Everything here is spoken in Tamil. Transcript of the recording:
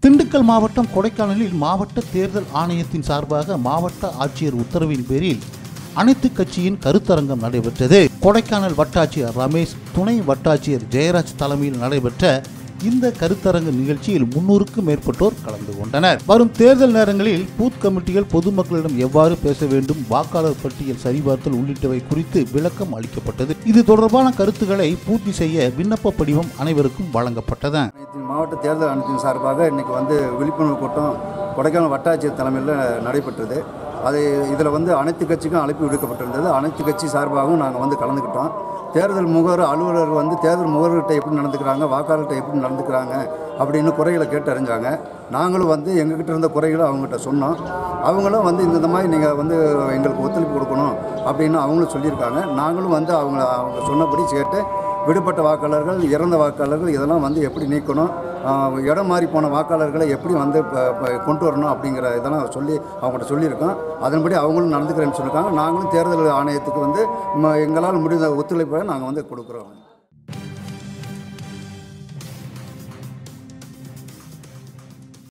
திண்டுக்கல் மாவட்டம் கொடைக்கானலில் மாவட்ட தேர்தல் ஆணையத்தின் சார்பாக மாவட்ட ஆட்சியர் உத்தரவின் பேரில் அனைத்து கட்சியின் கருத்தரங்கம் நடைபெற்றது கொடைக்கானல் வட்டாட்சியர் ரமேஷ் துணை வட்டாட்சியர் ஜெயராஜ் தலைமையில் நடைபெற்ற இந்த கருத்தரங்க நிகழ்ச்சியில் முன்னூறுக்கும் மேற்பட்டோர் கலந்து கொண்டனர் வரும் தேர்தல் நேரங்களில் பூத் கமிட்டிகள் பொதுமக்களிடம் எவ்வாறு பேச வேண்டும் வாக்காளர் பட்டியல் சரிபார்த்தல் உள்ளிட்டவை குறித்து விளக்கம் அளிக்கப்பட்டது இது தொடர்பான கருத்துக்களை பூர்த்தி செய்ய விண்ணப்ப படிவம் அனைவருக்கும் வழங்கப்பட்டது ஆணையத்தின் மாவட்ட தேர்தல் ஆணையத்தின் சார்பாக இன்னைக்கு வந்து விழிப்புணர்வு கூட்டம் கொடைக்கானல் வட்டாட்சியர் தலைமையில் நடைபெற்றது அது இதில் வந்து அனைத்து கட்சிக்கும் அழைப்பு விடுக்கப்பட்டிருந்தது அனைத்து கட்சி சார்பாகவும் நாங்கள் வந்து கலந்துக்கிட்டோம் தேர்தல் முகவர் அலுவலர் வந்து தேர்தல் முகவர்கிட்ட எப்படி நடந்துக்கிறாங்க வாக்காளர்கிட்ட எப்படி நடந்துக்கிறாங்க அப்படின்னு குறைகளை கேட்டு அறிஞ்சாங்க நாங்களும் வந்து எங்ககிட்ட இருந்த குறைகளை அவங்ககிட்ட சொன்னோம் அவங்களும் வந்து இந்த மாதிரி நீங்கள் வந்து எங்களுக்கு ஒத்துழைப்பு கொடுக்கணும் அப்படின்னு அவங்களும் சொல்லியிருக்காங்க நாங்களும் வந்து அவங்க அவங்க சொன்னபடி கேட்டு விடுபட்ட வாக்காளர்கள் இறந்த வாக்காளர்கள் இதெல்லாம் வந்து எப்படி நீக்கணும் ஆஹ் இடம் மாறி போன வாக்காளர்களை எப்படி வந்து ப- ப- கொண்டு வரணும் அப்படிங்கிற இதெல்லாம் சொல்லி அவங்கள்ட்ட சொல்லியிருக்கோம் அதன்படி அவங்களும் நடந்துக்கிறேன்னு சொல்லியிருக்காங்க நாங்களும் தேர்தல் ஆணையத்துக்கு வந்து ம- எங்களால் முடிந்த ஒத்துழைப்பை நாங்கள் வந்து கொடுக்குறோம்